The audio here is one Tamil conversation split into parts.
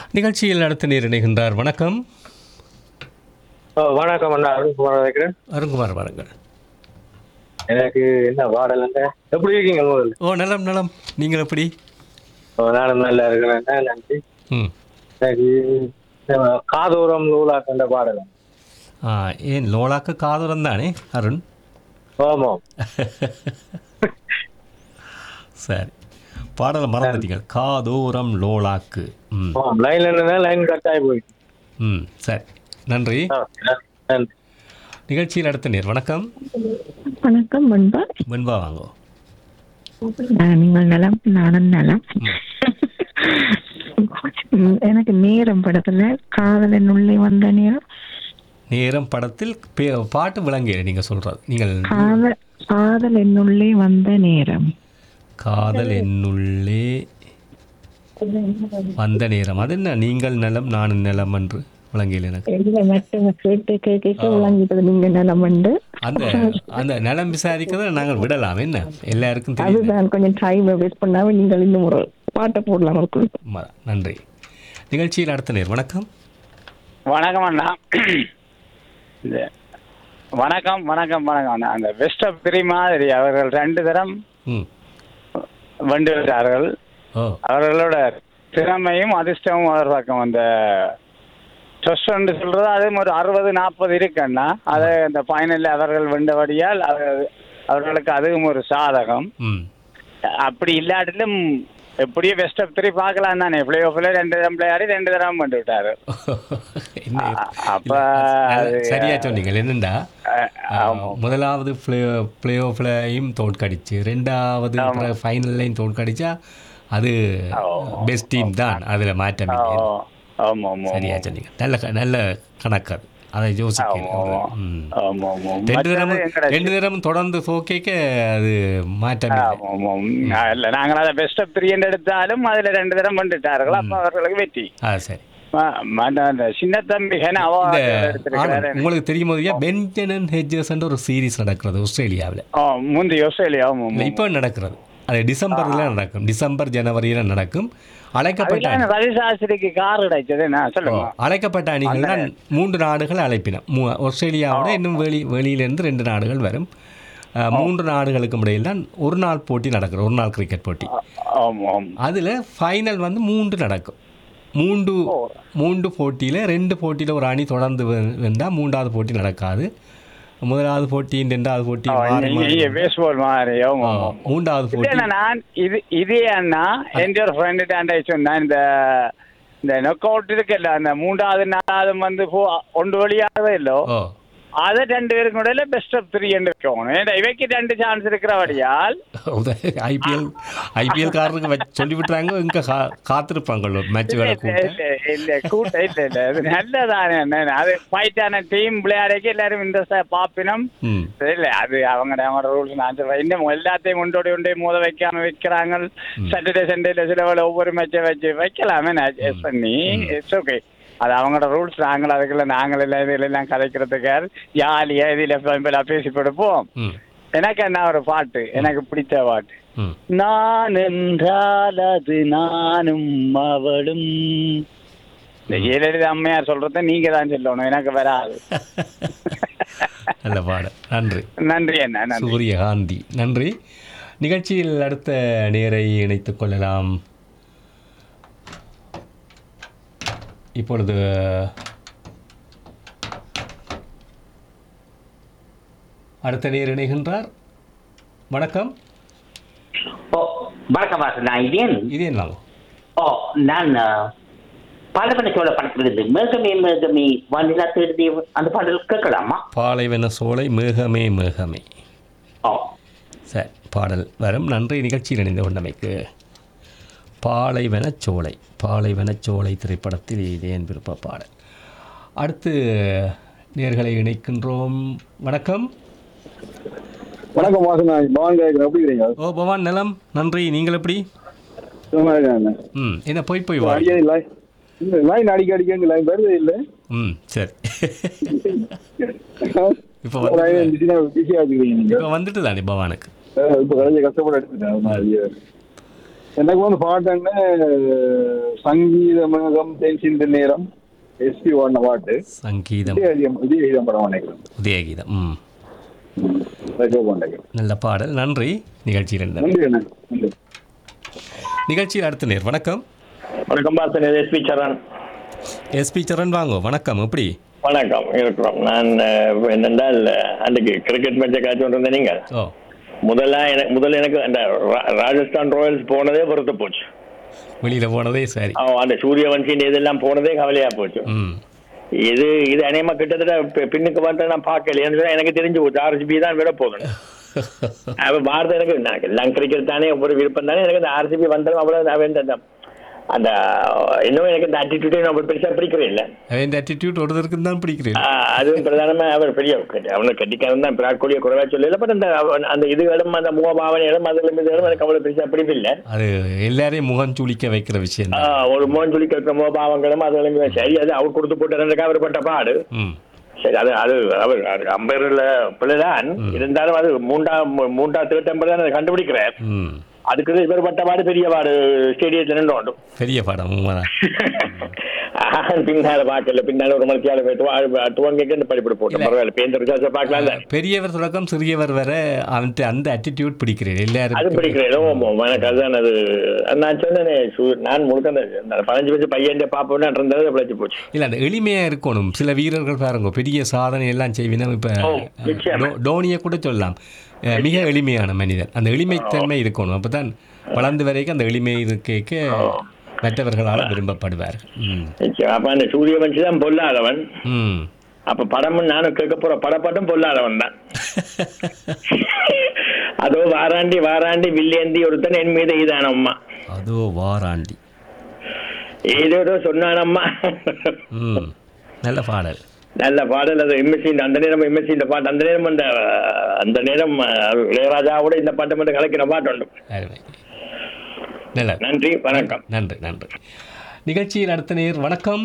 நிகழ்ச்சியில் அடுத்த நேர் இணைகின்றார் வணக்கம் ஓ, வணக்கம் அண்ணா அருண்குமார் வைக்கிறேன் அருங்குமார் வாருங்கள் எனக்கு என்ன பாடலுங்க எப்படி இருக்கீங்க முதல்ல ஓ நலம் நலம் நீங்கள் எப்படி ஓ, நானும் நல்லா இருக்கிறேன் நன்றி ம் எனக்கு இந்த காதோரம் நூலா கண்ட பாடல் ஆ ஏன் லோலாக்கு காதுரம் தானே அருண் ஆமாம் சரி பாடலை மறந்துட்டீங்க காதோரம் லோலாக்கு ம் ஆமாம் லைன்ல இருந்தா லைன் கட் ஆகி போயிடுச்சு ம் சரி நன்றி ஆ, நன்றி நிகழ்ச்சியில் அடுத்த நேர் வணக்கம் வணக்கம் முன்பா முன்பா வாங்கோ நீங்கள் நலம் நானும் நலம் ம், எனக்கு நேரம் படத்துல காதலன் உள்ளே வந்த நேரம் நேரம் படத்தில் பே- பாட்டு விளங்கியது நீங்கள் சொல்கிறது நீங்கள் காதல் காதல் என்னுள்ளே வந்த நேரம் காதல் என்னுள்ளே வந்த நேரம் அது என்ன நீங்கள் நலம் நானும் நலம் என்று விளங்கியல் எனக்கு இல்ல மட்டும் கேட்டு கேட்க விளங்கிட்டது நீங்க நலம் உண்டு அந்த அந்த நலம் விசாரிக்கிறத நாங்கள் விடலாம் என்ன எல்லாருக்கும் தெரியும் அதுதான் கொஞ்சம் டைம் வேஸ்ட் பண்ணாம நீங்கள் இன்னும் ஒரு பாட்டை போடலாம் அதுக்குள்ள ம- நன்றி நிகழ்ச்சியில் அடுத்த நேர் வணக்கம் வணக்கம் அண்ணா இந்த வணக்கம் வணக்கம் வணக்கம் அண்ணா அந்த வெஸ்ட் ஆஃப் த்ரீ மாதிரி அவர்கள் ரெண்டு தரம் ம் வென்று விட்டார்கள் ஓ அவர்களோட திறமையும் அதிர்ஷ்டமும் அவர் பக்கம் அந்த ட்ரெஸ்ட் சொல்றது அது ஒரு அறுபது நாற்பது இருக்குன்னா அதை இந்த ஃபைனலில் அவர்கள் வென்றபடியால் அவர் அவர்களுக்கு அதுவும் ஒரு சாதகம் ம் அப்படி இல்லாட்டிலும் எப்படியும் வெஸ்ட் ஆஃப் த்ரீ பார்க்கலாம் தானே பிளே ஆஃப்ல ரெண்டு தரம் விளையாடி ரெண்டு தரம் பண்ணி விட்டாரு என்ன அ- அப்ப இல்ல, நல்ல- அது- சரியா சொன்னீங்க என்னண்டா அஹ், ஆஹ், முதலாவது பிளே பிளே ஆஃப்லையும் தோற்கடிச்சு ரெண்டாவது ஃபைனல்லையும் தோற்கடிச்சா அது பெஸ்ட் டீம் தான் அதில் மாற்றம் இல்லை. ஓ, ஆமா ஆமா சரியா சொன்னீங்க நல்ல க- நல்ல கணக்கு அது அதை யோசிக்கணும் ஆமா. ம். ஆமா ஆமா ரெண்டு மற்றது தரமும் எங்கட ரெண்டு தரமும் தொடர்ந்து சோக்கேக்க அது மாற்றம் இல்லை. ஆமா, ஆமா. ஆ, இல்ல நாங்கள் அதை பெஸ்ட் ஆஃப் த்ரீ எடுத்தாலும் அதுல ரெண்டு தரம் வந்துட்டார்கள் அப்ப அவர்களுக்கு வெற்றி ஆ சரி ம- ம- அந்த சின்ன தம்பி ஹென இந்த அவார்டு ஆனந்த், எடுத்திருக்கிறாரு உங்களுக்கு தெரியுமோ இல்லையா பென்ஜனன் ஹெஜஸ் ஒரு சீரிஸ் நடக்கிறது ஆஸ்திரேலியாவில் ஓ, முந்தி ஆஸ்திரேலியா ஆமா ஆமா. இப்போ நடக்கிறது அது டிசம்பர்ல நடக்கும் டிசம்பர் ஜனவரியில நடக்கும் அழைக்கப்பட்ட அதுல அணி- ரவி சாஸ்திரிக்கு கார் கிடைச்சது நான் ஓ, சொல்லுங்க அழைக்கப்பட்ட அணிகள் தான் மூன்று நாடுகள் அழைப்பின மூ- ஆஸ்திரேலியாவோட இன்னும் வெளி வெளியிலிருந்து ரெண்டு நாடுகள் வரும் அஹ், மூன்று நாடுகளுக்கும் இடையில் தான் ஒரு நாள் போட்டி நடக்கிறது ஒரு நாள் கிரிக்கெட் போட்டி ஆமா ஆமா அதில் ஃபைனல் வந்து மூன்று நடக்கும் மூன்று மூன்று போட்டியில் ரெண்டு போட்டியில் ஒரு அணி தொடர்ந்து வந்தால் மூன்றாவது போட்டி நடக்காது முதலாவது போட்டி ரெண்டாவது போட்டி மாறி மாறி பேஸ்பால் மாதிரி ஆமா ஆ, ஆமா மூன்றாவது போட்டி இல்ல நான் இது இதே அண்ணா என் ஒரு ஃப்ரெண்டு டாண்டா சொன்னேன் இந்த இந்த நொக் அவுட் இருக்குல்ல அந்த மூன்றாவது நாலாவது வந்து போ ஒன்று வழியாகவே இல்லோ ஓ அதை ரெண்டு பேருக்கு இடையில பெஸ்ட் ஆஃப் த்ரீ என்று வைக்கணும் ஏன்னா இவைக்கு ரெண்டு சான்ஸ் இருக்கிறபடியால் ஐபிஎல் ஐபிஎல் காரருக்கு வச்சு சொல்லி விட்டுறாங்க இங்கே கா காத்திருப்பாங்க ஒரு மேட்ச் வேலை இல்ல கூட்ட இல்ல இல்ல கூட்ட இல்ல இல்ல அது நல்லதானே அண்ணே. அது ஃபைட்டான டீம் விளையாடக்கு எல்லாரும் இன்ட்ரெஸ்டா பாப்பினம் ம் இல்ல அது அவங்க அவங்களோட ரூல்ஸ் நான் சொல்றேன் இன்னும் எல்லாத்தையும் கொண்டோடி கொண்டே மோத வைக்காம வைக்கிறாங்க சாட்டர்டே சண்டேல சில வேளை ஒவ்வொரு மேட்சை வச்சு வைக்கலாமே நான் எஸ் பண்ணி இட்ஸ் ஓகே அது அவங்களோட ரூல்ஸ் நாங்கள் அதுக்குள்ள நாங்கள் எல்லாம் இதுல எல்லாம் கதைக்கிறதுக்கு ஜாலியா இதுல இப்ப பேசி கொடுப்போம் ம் எனக்கு என்ன ஒரு பாட்டு எனக்கு பிடிச்ச பாட்டு ம் நான் என்றால் அது நானும் அவளும் இந்த ஜெயலலிதா அம்மையார் சொல்றத நீங்க தான் சொல்லணும் எனக்கு வராது நல்ல பாடம் நன்றி நன்றி அண்ணா நன்றி சூரியகாந்தி நன்றி நிகழ்ச்சியில் அடுத்த நேரை இணைத்துக் கொள்ளலாம் இப்பொழுது அடுத்த நேர் இணைகின்றார் வணக்கம் ஓ வணக்கம் வாசன் நான் இதேன் இது என்ன ஓ நான் பாலபன சோழ படத்திலிருந்து மேகமே மேகமே வானிலா தேடி அந்த பாடல் கேட்கலாமா பாலைவன சோலை மேகமே மேகமே ஓ சரி பாடல் வரும் நன்றி நிகழ்ச்சியில் இணைந்த கொண்டமைக்கு பாலைவனச் சோலை பாலைவனச் சோலை திரைப்படத்தில் இதேன் விருப்ப பாடல் அடுத்து நேர்களை இணைக்கின்றோம் வணக்கம் வணக்கம் வாசனா பவான் கேட்குறேன் எப்படி இருக்கிறீங்க ஓ பவான் நலம் நன்றி நீங்கள் எப்படி சும்மா இருக்காங்க ம் என்ன போய் போய் வா அடிக்கடி லைன் இந்த லைன் அடிக்க அடிக்க இங்க லைன் வருது இல்லை ம் சரி இப்போ வந்து லைன் பிஸியாக வச்சுக்கிறீங்க நீங்க இப்போ வந்துட்டு தானே பவானுக்கு இப்போ கடைசி கஷ்டப்பட்டு எடுத்துட்டேன் எனக்கு வந்து பாட்டுன்னு சங்கீதமகம் தென்சிந்த நேரம் எஸ்பி ஓடின பாட்டு சங்கீதம் விஜயகீதம் விஜயகீதம் படம் நினைக்கிறேன் உதயகீதம் ம் ரெக்கோ பண்ணேன் நல்ல பாடல் நன்றி நிகழ்ச்சியில் இருந்த நன்றி அண்ணா நன்றி நிகழ்ச்சியில் அடுத்த நேர் வணக்கம் வணக்கம் பார்த்தேன் எஸ்பி சரண் எஸ்பி சரண் வாங்க வணக்கம் எப்படி வணக்கம் இருக்கிறோம் நான் அஹ், என்னென்றால் அன்றைக்கு கிரிக்கெட் மேட்சை காட்சி கொண்டிருந்தேன் நீங்கள் ஓ முதல்ல எனக்கு முதல்ல எனக்கு அந்த ரா- ராஜஸ்தான் ராயல்ஸ் போனதே பொறுத்து போச்சு வெளியில் போனதே சரி அவன் அந்த சூரியவன்சின் இதெல்லாம் போனதே கவலையா போச்சு ம் இது இது அநேகமா கிட்டத்தட்ட பி- பின்னுக்கு வந்து நான் பார்க்கல ஏன்னு சொன்னா எனக்கு தெரிஞ்சு போச்சு ஆர்சிபி தான் விட போகணும் அவன் பாரத எனக்கு நான் எல்லாம் கிரிக்கெட் தானே ஒரு விருப்பம் தானே எனக்கு இந்த ஆர்சிபி வந்தாலும் அவ்வளவு அவன் அந்த அந்த இன்னும் எனக்கு இந்த ஆட்டிடியூடே நான் பெருசா பிடிக்கிறேன் இல்லை அவன் ஆட்டிடியூட் ஒருத்தருக்கு தான் பிடிக்கிறேன் ஆஹ் அதுவும் பிரதானமா அவர் பெரிய அவனுக்கு கட்டிக்காரன் தான் விராட் கோலியை குறைவா சொல்லல பட் அந்த அவன் அந்த இதுகளும் அந்த முகபாவனைகளும் அதுகளும் இதுகளும் எனக்கு அவ்வளவு பெருசா பிடிப்பில்லை அது எல்லாரையும் முகம் சுளிக்க வைக்கிற விஷயம் தான் ஆஹ் ஒரு மோகன் சொல்லி கேட்கிற முகபாவங்களும் அதுகளும் சரி அது அவர் கொடுத்து போட்டு ரெண்டுக்கா அவர் பட்ட பாடு ம் சரி அது அது அவர் அம்பேர்ல பிள்ளைதான் இருந்தாலும் அது மூன்றாம் மூன்றாம் திருட்டம்பர் தான் அதை கண்டுபிடிக்கிறார் ம் அதுக்கு இவர் பட்ட பாடு பெரிய பாடு ஸ்டேடியத்தில் நின்று உண்டு பெரிய படம் உண்மைதான் பின்னால பார்க்கல பின்னால ஒரு மணித்தியால போயிட்டு துவங்கிட்டு படிப்பிட போட்டோம் பரவாயில்ல பேருந்து ரிசார்ஜ் பார்க்கலாம் தான் பெரியவர் தொடக்கம் சிறியவர் வர அவன்கிட்ட அந்த ஆட்டிடியூட் பிடிக்கிறேன் அது எல்லாரும் பிடிக்கிறேன் ஏதோ எனக்கு அதுதான் அது நான் சொன்னேனே சு- நான் முழுக்க அந்த அந்த பதினஞ்சு வயசு பையன் பார்ப்போம்னா இருந்தது பிழைச்சி போச்சு இல்லை அந்த எளிமையாக இருக்கணும் சில வீரர்கள் பாருங்க பெரிய சாதனை எல்லாம் செய்வினா இப்போ ஓ, நிச்சயமா. டோனியை கூட சொல்லலாம் அஹ், மிக எளிமையான மனிதன் அந்த எளிமைத்தன்மை இருக்கணும் அப்போ தான் வளர்ந்து வரைக்கும் அந்த எளிமை இருக்க மற்றவர்களால் விரும்பப்படுவார் ம் நிச்சயம். அப்ப அந்த சூரிய வஞ்சி தான் பொல்லாதவன் ம் அப்ப படமும் நானும் கேட்க போற படப்பாட்டும் பொல்லாதவன் தான் அதோ வாராண்டி வாராண்டி வில்லேந்தி ஒருத்தன் என் மீது இதானம்மா அதோ வாராண்டி ஏதோ சொன்னானம்மா ம் நல்ல பாடல் நல்ல பாடல் அது எம்எஸ்சி அந்த நேரம் எம்எஸ்சி இந்த பாட்டு அந்த நேரம் அந்த அந்த நேரம் அஹ், இளையராஜாவோட இந்த பாட்டை மட்டும் கலக்கிற பாட்டு உண்டு அருமை நல்ல நன்றி வணக்கம் நன்றி நன்றி நிகழ்ச்சியில் அடுத்த நேர் வணக்கம்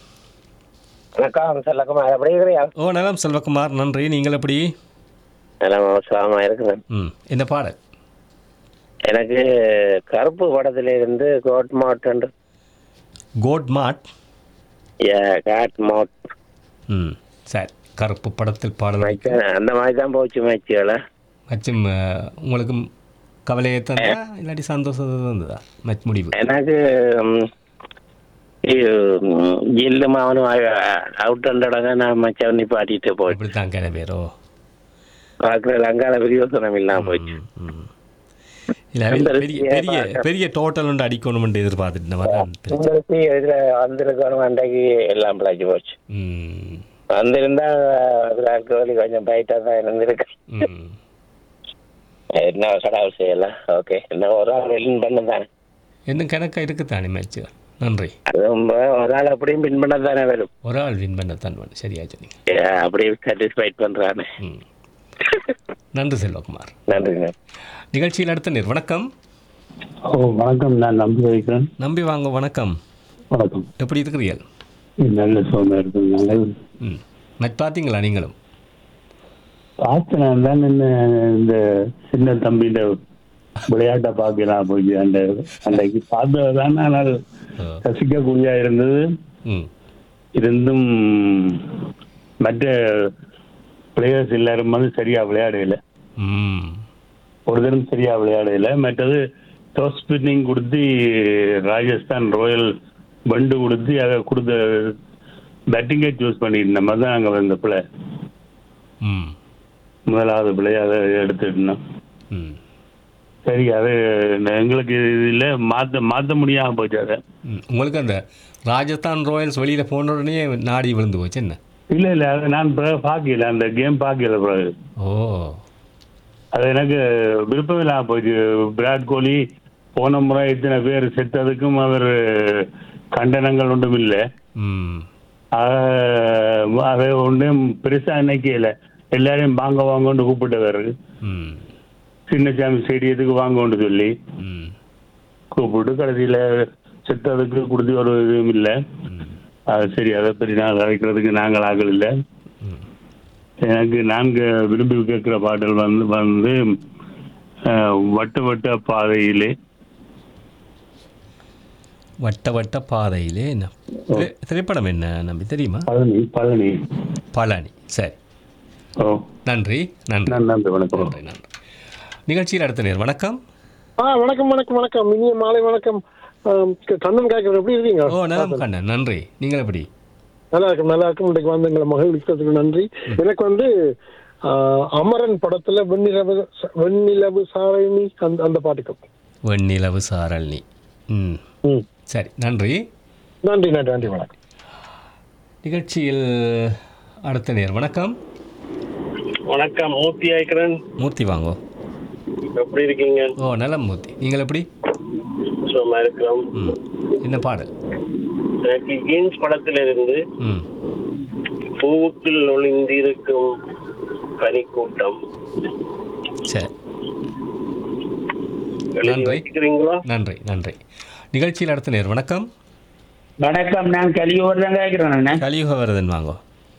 வணக்கம் செல்லக்குமார் எப்படி இருக்கிறியா ஓ நலம் செல்வகுமார் நன்றி நீங்கள் எப்படி நிலம் அவசரமா இருக்கிறேன் ம் இந்த பாடல் எனக்கு கருப்பு படத்துல இருந்து கோட் மாட் கோட் மாட் காட் மாட் ம் சரி கருப்பு படத்தில் பாடல் அந்த மாதிரி தான் போச்சு மேட்சுகளை மற்றும் அஹ், உங்களுக்கு கவலையை தந்தா இல்லாட்டி சந்தோஷத்தை தந்ததா மேட்ச் முடிவு எனக்கு ம், இது, ம், ஜில்லும் அவனும் அவுட் ஹண்ட்ரடாக நான் மச்சவன் நிப்பாட்டிட்டு போய் இப்படி தான் கிளம்பேரோ பார்க்குற லங்கால பிரயோசனம் இல்லாம போச்சு இல்லை பெரிய பெரிய பெரிய டோட்டல் ஒன்று அடிக்கணும்னு எதிர்பார்த்துட்டு வரேன் உங்களுக்கு இதுல வந்திருக்கணும் அன்றைக்கு எல்லாம் பிழைச்சு போச்சு ம் வந்திருந்தா விராட் கோலி கொஞ்சம் பைட்டா தான் இருந்திருக்கு ம் என்ன கடவுள் செய்யலாம் ஓகே என்ன ஒரு ஆள் வின் பண்ண தானே இன்னும் கணக்காக இருக்குத்தானே மேட்ச் நன்றி அது ரொம்ப ஒரு ஆள் அப்படியும் வின் பண்ண தானே வரும் ஒரு ஆள் வின் பண்ண தான் வேணும் சரியா சொன்னீங்க ஏ, அப்படியே சாட்டிஸ்ஃபைட் பண்றானே ம் நன்றி செல்வகுமார் நன்றிங்க நிகழ்ச்சியில் அடுத்த நேர் வணக்கம் ஓ வணக்கம் நான் நம்பி வைக்கிறேன் நம்பி வாங்க வணக்கம் வணக்கம் எப்படி இருக்கிறீர்கள் நல்ல சோமா இருக்குங்க ம் மேட்ச் பார்த்தீங்களா நீங்களும் பார்த்தேன் தான் என்ன இந்த சின்ன தம்பியில விளையாட்டை பார்க்கலாம் போய் அந்த அன்றைக்கு பார்த்ததுதான் ஆனால் ஓ. ரசிக்கக்கூடியா இருந்தது ம் இருந்தும் மற்ற பிளேயர்ஸ் எல்லாரும் வந்து சரியா விளையாடல ம் ஒருத்தரும் சரியா விளையாடல மற்றது டாஸ் ஸ்பின்னிங் கொடுத்து ராஜஸ்தான் ராயல் பண்டு கொடுத்து அதை கொடுத்த பேட்டிங்கை சூஸ் பண்ணிட்டு நம்ம தான் அங்கே வந்த பிள்ளை ம் முதலாவது பிள்ளை அதை எடுத்துட்டோம் ம் சரி அது எங்களுக்கு இதில் மாற்ற மாற்ற முடியாமல் போச்சு அதை ம். உங்களுக்கு அந்த ராஜஸ்தான் ராயல்ஸ் வெளியில் போன உடனே நாடி விழுந்து போச்சு என்ன இல்லை இல்லை அதை நான் பிறகு பார்க்கல அந்த கேம் பார்க்கல பிறகு ஓ அது எனக்கு விருப்பம் இல்லாமல் போச்சு விராட் கோலி போன முறை இத்தனை பேர் செத்ததுக்கும் அவர் கண்டனங்கள் ஒன்றும் இல்லை ம் அதை ஒன்றும் பெருசா நினைக்கல எல்லாரையும் வாங்க வாங்கன்னு கூப்பிட்டவர் ம் சின்னசாமி ஸ்டேடியத்துக்கு வாங்கன்னு சொல்லி ம் கூப்பிட்டு கடைசியில செத்ததுக்கு கொடுத்து ஒரு இதுவும் இல்லை ம் அது சரி அதை பற்றி நான் கலைக்கிறதுக்கு நாங்கள் ஆகல இல்லை ம் எனக்கு நான்கு விரும்பி கேட்கிற பாடல் வந்து வந்து அஹ், வட்ட வட்ட பாதையிலே வட்ட வட்ட பாதையிலே என்ன திரை- திரைப்படம் என்ன நம்பி தெரியுமா பழனி பழனி பழனி சரி ஓ நன்றி நன்றி நன்றி நன்றி வணக்கம் நன்றி நன்றி நிகழ்ச்சியில் அடுத்த நேர் வணக்கம் ஆ வணக்கம் வணக்கம் வணக்கம் இனிய மாலை வணக்கம் ஆம், கண்ணன் கேட்கறது எப்படி இருக்கீங்க ஓ நலம் கண்ணன் நன்றி நீங்கள் எப்படி நல்லா இருக்கும் நல்லா இருக்கும் இன்றைக்கு வந்து எங்களை மகிழ்விக்கிறதுக்கு நன்றி எனக்கு வந்து ஆ, அமரன் படத்துல வெண்ணிலவு வெண்ணிலவு சாரணி அந்த அந்த பாட்டுக்கு வெண்ணிலவு சாரல்னி ம் ம் சரி நன்றி நன்றி நன்றி நன்றி வணக்கம் நிகழ்ச்சியில் அடுத்த நேர் வணக்கம் வணக்கம் மூர்த்தி ஆய்க்கிறன் மூர்த்தி வாங்கோ எப்படி இருக்கீங்க ஓ நலம் மூர்த்தி நீங்கள் எப்படி சும்மா இருக்கிறோம் ம் என்ன பாடல் எனக்கு ஜீன்ஸ் படத்திலிருந்து ம் பூவுக்குள் ஒளிந்திருக்கும் பனிக்கூட்டம் சரி எழுதி நன்றி. வச்சுக்கிறீங்களா நன்றி நன்றி நிகழ்ச்சியில் அடுத்த நேர் வணக்கம் வணக்கம் நான் கலியோர் தான் கேட்கிறேன் கலியுகவரதன் வாங்கோ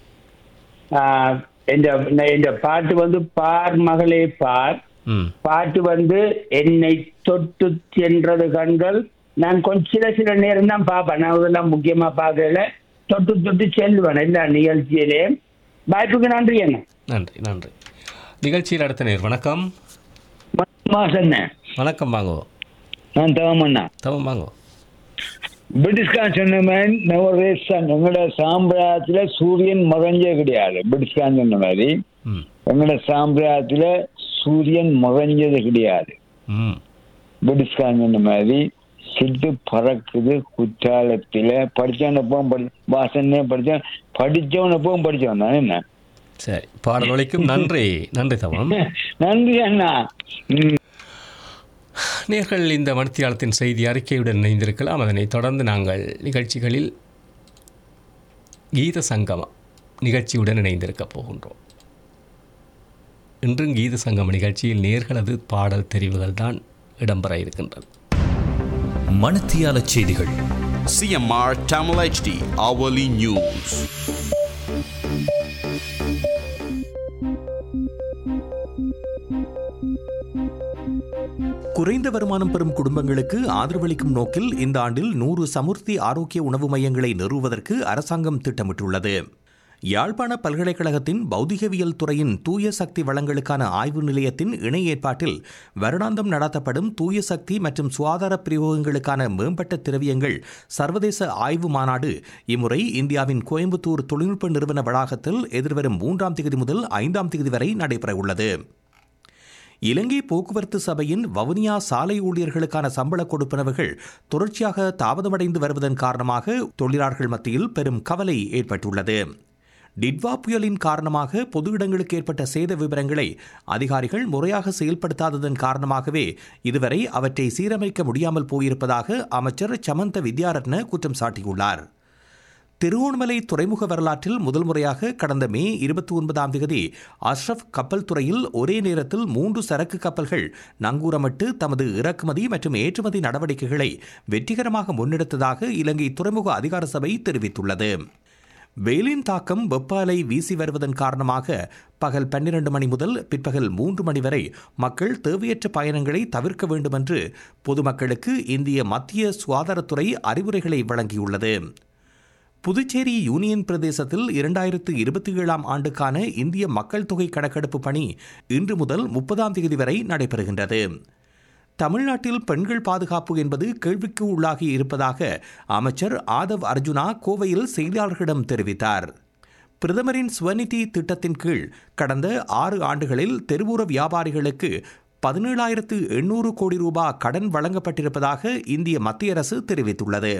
இந்த இந்த பாட்டு வந்து பார் மகளே பார் ம் பாட்டு வந்து என்னை தொட்டு சென்றது கண்கள் நான் கொஞ்சம் சில சில நேரம் தான் பார்ப்பேன் நான் இதெல்லாம் முக்கியமா பார்க்கல தொட்டு தொட்டு செல்வேன் எல்லா நிகழ்ச்சியிலே வாய்ப்புக்கு நன்றி என்ன நன்றி நன்றி நிகழ்ச்சியில் அடுத்த நேர் வணக்கம் மாசம் வணக்கம் வாங்கோ நான் தவமண்ணா தவம் வாங்கோ பிரிட்டிஷ்காரன் சொன்னவன் நவரேசன் எங்களோட சாம்பிராயத்துல சூரியன் மறைஞ்சே கிடையாது பிரிட்டிஷ்காரன் சொன்ன மாதிரி ம் எங்களோட சாம்பிராயத்துல சூரியன் மறைஞ்சது கிடையாது ம் பிரிட்டிஷ்காரன் சொன்ன மாதிரி சிட்டு பறக்குது குற்றாலத்துல படிச்சவனப்பவும் படி வாசனே படிச்சான் படிச்சவனப்பவும் படிச்சவன் தானே என்ன சரி பாடல் ஒலிக்கும் நன்றி நன்றி தவம் நன்றி அண்ணா ம். நேர்கள் இந்த மணித்தியாலத்தின் செய்தி அறிக்கையுடன் இணைந்திருக்கலாம் அதனைத் தொடர்ந்து நாங்கள் நிகழ்ச்சிகளில் கீத சங்கமம் நிகழ்ச்சியுடன் இணைந்திருக்கப் போகின்றோம் இன்றும் கீத சங்கம நிகழ்ச்சியில் நேர்களது பாடல் தெரிவுகள் தான் இடம்பெற இருக்கின்றது மணத்தியால செய்திகள் CMR Tamil HD Hourly News. குறைந்த வருமானம் பெறும் குடும்பங்களுக்கு ஆதரவளிக்கும் நோக்கில் இந்த ஆண்டில் நூறு சமுர்த்தி ஆரோக்கிய உணவு மையங்களை நிறுவுவதற்கு அரசாங்கம் திட்டமிட்டுள்ளது யாழ்ப்பாண பல்கலைக்கழகத்தின் பௌதிகவியல் துறையின் தூய சக்தி வளங்களுக்கான ஆய்வு நிலையத்தின் இணை ஏற்பாட்டில் வருடாந்தம் நடத்தப்படும் தூய சக்தி மற்றும் சுகாதார பிரயோகங்களுக்கான மேம்பட்ட திரவியங்கள் சர்வதேச ஆய்வு மாநாடு இம்முறை இந்தியாவின் கோயம்புத்தூர் தொழில்நுட்ப நிறுவன வளாகத்தில் எதிர்வரும் மூன்றாம் தேதி முதல் ஐந்தாம் தேதி வரை நடைபெறவுள்ளது இலங்கை போக்குவரத்து சபையின் வவுனியா சாலை ஊழியர்களுக்கான சம்பள கொடுப்பனவுகள் தொடர்ச்சியாக தாமதமடைந்து வருவதன் காரணமாக தொழிலாளர்கள் மத்தியில் பெரும் கவலை ஏற்பட்டுள்ளது டிட்வா புயலின் காரணமாக பொது இடங்களுக்கு ஏற்பட்ட சேத விவரங்களை அதிகாரிகள் முறையாக செயல்படுத்தாததன் காரணமாகவே இதுவரை அவற்றை சீரமைக்க முடியாமல் போயிருப்பதாக அமைச்சர் சமந்த வித்யாரத்ன குற்றம் சாட்டியுள்ளார் திருவோணமலை துறைமுக வரலாற்றில் முதல் முறையாக கடந்த மே இருபத்தி ஒன்பதாம் தேதி அஷ்ரப் கப்பல் துறையில் ஒரே நேரத்தில் மூன்று சரக்கு கப்பல்கள் நங்கூரமிட்டு தமது இறக்குமதி மற்றும் ஏற்றுமதி நடவடிக்கைகளை வெற்றிகரமாக முன்னெடுத்ததாக இலங்கை துறைமுக அதிகார சபை தெரிவித்துள்ளது வெயிலின் தாக்கம் வெப்ப அலை வீசி வருவதன் காரணமாக பகல் பன்னிரண்டு மணி முதல் பிற்பகல் மூன்று மணி வரை மக்கள் தேவையற்ற பயணங்களை தவிர்க்க வேண்டும் என்று பொதுமக்களுக்கு இந்திய மத்திய சுகாதாரத்துறை அறிவுரைகளை வழங்கியுள்ளது புதுச்சேரி யூனியன் பிரதேசத்தில் இரண்டாயிரத்து இருபத்தி ஏழாம் ஆண்டுக்கான இந்திய மக்கள் தொகை கணக்கெடுப்பு பணி இன்று முதல் முப்பதாம் தேதி வரை நடைபெறுகின்றது தமிழ்நாட்டில் பெண்கள் பாதுகாப்பு என்பது கேள்விக்கு உள்ளாகி இருப்பதாக அமைச்சர் ஆதவ் அர்ஜுனா கோவையில் செய்தியாளர்களிடம் தெரிவித்தார் பிரதமரின் ஸ்வநிதி திட்டத்தின் கீழ் கடந்த ஆறு ஆண்டுகளில் தெருவோர வியாபாரிகளுக்கு பதினேழாயிரத்து எண்ணூறு கோடி ரூபாய் கடன் வழங்கப்பட்டிருப்பதாக இந்திய மத்திய அரசு தெரிவித்துள்ளது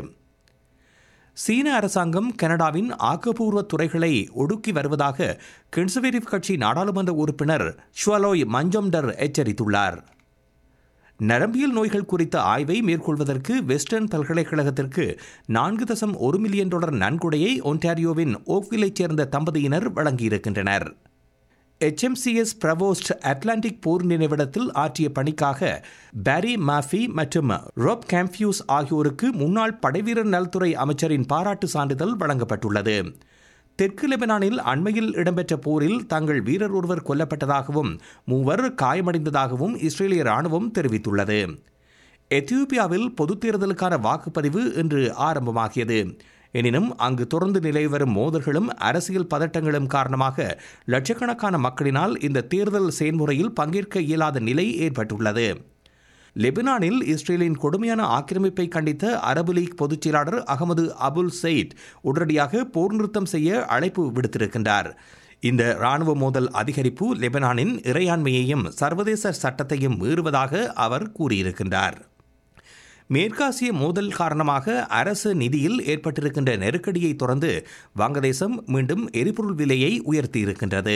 சீன அரசாங்கம் கனடாவின் ஆக்கப்பூர்வ துறைகளை ஒடுக்கி வருவதாக கன்சர்வேட்டிவ் கட்சி நாடாளுமன்ற உறுப்பினர் ஷுவலோய் மஞ்சம்டர் எச்சரித்துள்ளார் நரம்பியல் நோய்கள் குறித்த ஆய்வை மேற்கொள்வதற்கு வெஸ்டர்ன் பல்கலைக்கழகத்திற்கு நான்கு தசம் ஒரு மில்லியன் டாலர் நன்கொடையை ஒன்டாரியோவின் ஓக்விலைச் சேர்ந்த தம்பதியினர் வழங்கியிருக்கின்றனர் எச்எம்சிஎஸ் பிரவோஸ்ட் அட்லாண்டிக் போர் நினைவிடத்தில் ஆற்றிய பணிக்காக பாரி மாஃபி மற்றும் ரோப் கேம்ப்யூஸ் ஆகியோருக்கு முன்னாள் படைவீரர் நலத்துறை அமைச்சரின் பாராட்டு சான்றிதழ் வழங்கப்பட்டுள்ளது தெற்கு லெபனானில் அண்மையில் இடம்பெற்ற போரில் தங்கள் வீரர் ஒருவர் கொல்லப்பட்டதாகவும் மூவர் காயமடைந்ததாகவும் இஸ்ரேலிய ராணுவம் தெரிவித்துள்ளது எத்தியோப்பியாவில் பொதுத் தேர்தலுக்கான வாக்குப்பதிவு இன்று ஆரம்பமாகியது எனினும் அங்கு தொடர்ந்து நிலை வரும் மோதல்களும் அரசியல் பதட்டங்களும் காரணமாக லட்சக்கணக்கான மக்களினால் இந்த தேர்தல் செயல்முறையில் பங்கேற்க இயலாத நிலை ஏற்பட்டுள்ளது லெபனானில் இஸ்ரேலின் கொடுமையான ஆக்கிரமிப்பை கண்டித்த அரபு லீக் பொதுச் செயலாளர் அகமது அபுல் சயித் உடனடியாக போர் நிறுத்தம் செய்ய அழைப்பு விடுத்திருக்கின்றார் இந்த ராணுவ மோதல் அதிகரிப்பு லெபனானின் இறையாண்மையையும் சர்வதேச சட்டத்தையும் மீறுவதாக அவர் கூறியிருக்கின்றார் மேற்காசிய மோதல் காரணமாக அரசு நிதியில் ஏற்பட்டிருக்கின்ற நெருக்கடியை தொடர்ந்து வங்கதேசம் மீண்டும் எரிபொருள் விலையை உயர்த்தியிருக்கின்றது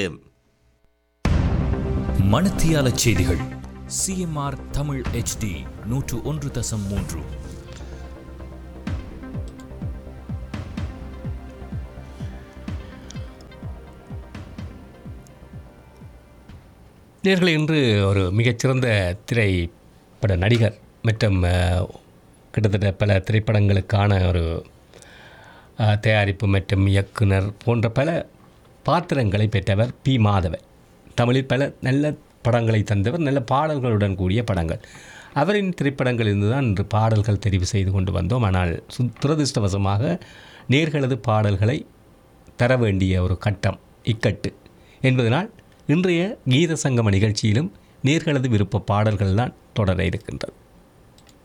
மணத்தியால செய்திகள் சிஎம்ஆர் தமிழ் ஹெச்டி நூற்று ஒன்று தசம் மூன்று நேர்களை இன்று ஒரு மிகச்சிறந்த திரைப்பட நடிகர் மற்றும் அஹ், கிட்டத்தட்ட பல திரைப்படங்களுக்கான ஒரு அஹ், தயாரிப்பு மற்றும் இயக்குனர் போன்ற பல பாத்திரங்களை பெற்றவர் பி மாதவன் தமிழில் பல நல்ல படங்களை தந்தவர் நல்ல பாடல்களுடன் கூடிய படங்கள் அவரின் திரைப்படங்களிலிருந்து தான் இன்று பாடல்கள் தெரிவு செய்து கொண்டு வந்தோம் ஆனால் சு துரதிருஷ்டவசமாக நேர்களது பாடல்களை தர வேண்டிய ஒரு கட்டம் இக்கட்டு என்பதனால் இன்றைய கீத சங்கம நிகழ்ச்சியிலும் நேர்களது விருப்ப பாடல்கள் தான் தொடர இருக்கின்றது